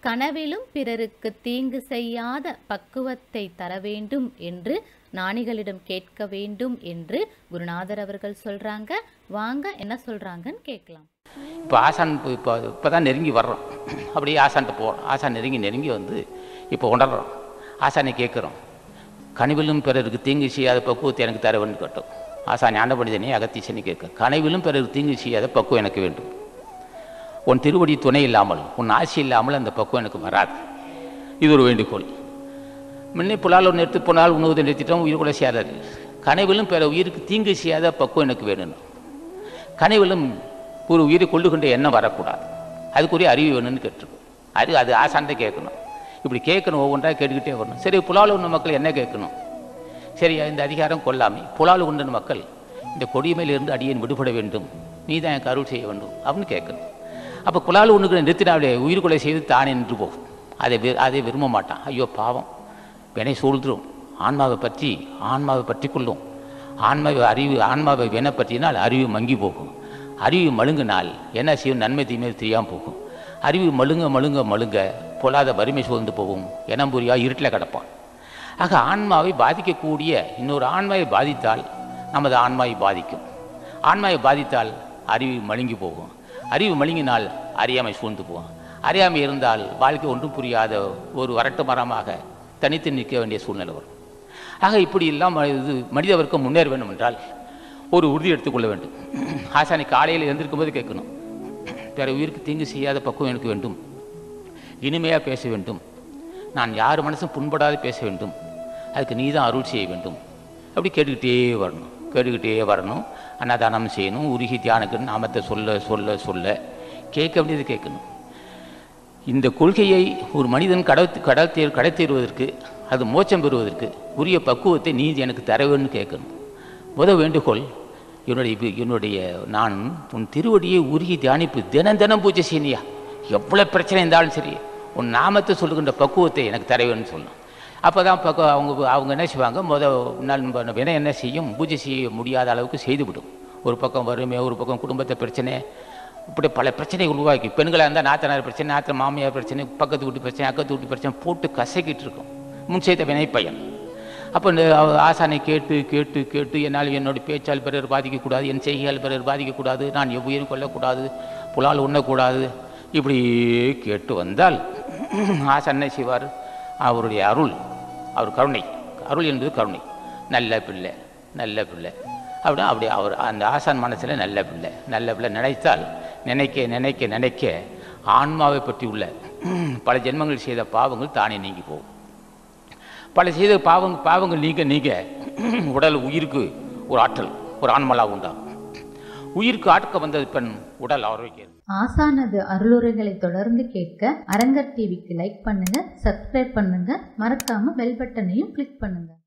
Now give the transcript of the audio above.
கனவிலும் பிறருக்கு தீங்கு செய்யாத பக்குவத்தை தர வேண்டும் என்று ஞானிகளிடம் கேட்க வேண்டும் என்று குருநாதர் அவர்கள் சொல்றாங்க வாங்க என்ன சொல்றாங்கன்னு கேட்கலாம் இப்போ ஆசான் இப்போ இப்போ இப்போ தான் நெருங்கி வர்றோம் அப்படியே ஆசான்ட்ட போகிறோம் ஆசான் நெருங்கி நெருங்கி வந்து இப்போ உணர்றோம் ஆசானை கேட்குறோம் கனவிலும் பிறருக்கு தீங்கு செய்யாத பக்குவத்தை எனக்கு தர வேண்டும் கேட்டோம் ஆசான் ஞான பண்டிதனே அகத்தீசனை கேட்க கனவிலும் பிறருக்கு தீங்கு செய்யாத பக்குவம் எனக்கு வேண்டும் உன் திருவடி துணை இல்லாமல் உன் ஆசி இல்லாமல் அந்த பக்குவம் எனக்கு வராது இது ஒரு வேண்டுகோள் முன்னே புலால் ஒன்று எடுத்து போனால் உணவு நிறுத்திட்டோம் உயிர் கூட சேராது கனவிலும் பிற உயிருக்கு தீங்கு செய்யாத பக்குவம் எனக்கு வேணும் கனவிலும் ஒரு உயிரை கொள்ளுகின்ற எண்ணம் வரக்கூடாது அதுக்குரிய அறிவு வேணும்னு கேட்டிருக்கோம் அறிவு அது ஆசான்ட்ட கேட்கணும் இப்படி கேட்கணும் ஒவ்வொன்றா கேட்டுக்கிட்டே வரணும் சரி புலால் உண்ண மக்கள் என்ன கேட்கணும் சரி இந்த அதிகாரம் கொல்லாமை புலால் உண்டன் மக்கள் இந்த கொடிமையிலிருந்து அடியேன் விடுபட வேண்டும் நீ தான் எனக்கு அருள் செய்ய வேண்டும் அப்படின்னு கேட்கணும் அப்போ புலால் உண்ணுகிற நிறுத்தினாலே உயிர் கொலை செய்து தானே நின்று போகும் அதை வி- அதை விரும்ப மாட்டான் ஐயோ பாவம் வினை சூழ்ந்துரும் ஆன்மாவை பற்றி ஆன்மாவை பற்றி கொள்ளும் ஆன்மாவை அறிவு ஆன்மாவை வினை பற்றினால் அறிவு மங்கி போகும் அறிவு மழுங்கினால் என்ன செய்யும் நன்மை தீமை தெரியாமல் போகும் அறிவு மழுங்க மழுங்க மழுங்க பொல்லாத வறுமை சூழ்ந்து போகும் இனம் புரியா இருட்டில் கிடப்பான் ஆக ஆன்மாவை பாதிக்கக்கூடிய இன்னொரு ஆன்மாவை பாதித்தால் நமது ஆன்மாவை பாதிக்கும் ஆன்மாவை பாதித்தால் அறிவு மழுங்கி போகும் அறிவு மழுங்கினால் அறியாமை சூழ்ந்து போகும் அறியாமை இருந்தால் வாழ்க்கை ஒன்றும் புரியாத ஒரு வரட்டு மரமாக தனித்து நிற்க வேண்டிய சூழ்நிலை வரும் ஆக இப்படி எல்லாம் இது மனித வர்க்கம் முன்னேற வேண்டும் என்றால் ஒரு உறுதி எடுத்துக்கொள்ள வேண்டும் ஆசானை காலையில் எழுந்திருக்கும் போது கேட்கணும் பிற உயிருக்கு தீங்கு செய்யாத பக்குவம் எனக்கு வேண்டும் இனிமையாக பேச வேண்டும் நான் யார் மனசும் புண்படாது பேச வேண்டும் அதுக்கு நீ தான் அருள் செய்ய வேண்டும் அப்படி கேட்டுக்கிட்டே வரணும் கேட்டுக்கிட்டே வரணும் அன்னதானம் செய்யணும் உருகி தியானக்கு நாமத்தை சொல்ல சொல்ல சொல்ல கேட்க வேண்டியது கேட்கணும் இந்த கொள்கையை ஒரு மனிதன் கடத்து கடத்தே கடத்தேறுவதற்கு அது மோட்சம் பெறுவதற்கு உரிய பக்குவத்தை நீ எனக்கு தர வேணும்னு கேட்கணும் முத வேண்டுகோள் என்னுடைய வி- என்னுடைய நான் உன் திருவடியை உருகி தியானிப்பு தினம் தினம் பூஜை செய்யணியா எவ்வளோ பிரச்சனை இருந்தாலும் சரி உன் நாமத்தை சொல்லுகின்ற பக்குவத்தை எனக்கு தர வேணும்னு சொல்லணும் அப்போ தான் பக்கம் அவங்க அவங்க என்ன செய்வாங்க முத நாள் நம்ம வினை என்ன செய்யும் பூஜை செய்ய முடியாத அளவுக்கு செய்துவிடும் ஒரு பக்கம் வறுமை ஒரு பக்கம் குடும்பத்தை பிரச்சனை இப்படி பல பிரச்சனை உருவாக்கி பெண்களாக இருந்தால் நாத்தனார் பிரச்சனை நாத்த மாமியார் பிரச்சனை பக்கத்து வீட்டு பிரச்சனை அக்கத்து வீட்டு பிரச்சனை போட்டு கசக்கிட்டு இருக்கும் முன் செய்த வினை பையன் அப்போ இந்த அவ- ஆசானை கேட்டு கேட்டு கேட்டு என்னால் என்னுடைய பேச்சால் பிறர் பாதிக்கக்கூடாது என் செய்கையால் பிறர் பாதிக்கக்கூடாது நான் எவ்வுயிரும் கொல்லக்கூடாது புலால் உண்ணக்கூடாது இப்படி கேட்டு வந்தால் ஆசான் என்ன செய்வார் அவருடைய அருள் அவர் கருணை அருள் என்பது கருணை நல்ல பிள்ளை நல்ல பிள்ளை அப்படின்னா அப்படி அவர் அந்த ஆசான் மனசில் நல்ல பிள்ளை நல்ல பிள்ளை நினைத்தால் நினைக்க நினைக்க நினைக்க ஆன்மாவை பற்றி உள்ள பல ஜென்மங்கள் செய்த பாவங்கள் தானே நீங்கி போகும் பல செய்த பாவங்க பாவங்கள் நீங்க நீங்க உடல் உயிருக்கு ஒரு ஆற்றல் ஒரு ஆன்மலா உண்டாகும் உயிருக்கு ஆட்க வந்தது பெண் உடல் ஆரோக்கியம் ஆசானது அருளுரைகளை தொடர்ந்து கேட்க அரங்கர் டிவிக்கு லைக் பண்ணுங்க சப்ஸ்கிரைப் பண்ணுங்க மறக்காம பெல் பட்டனையும் கிளிக் பண்ணுங்க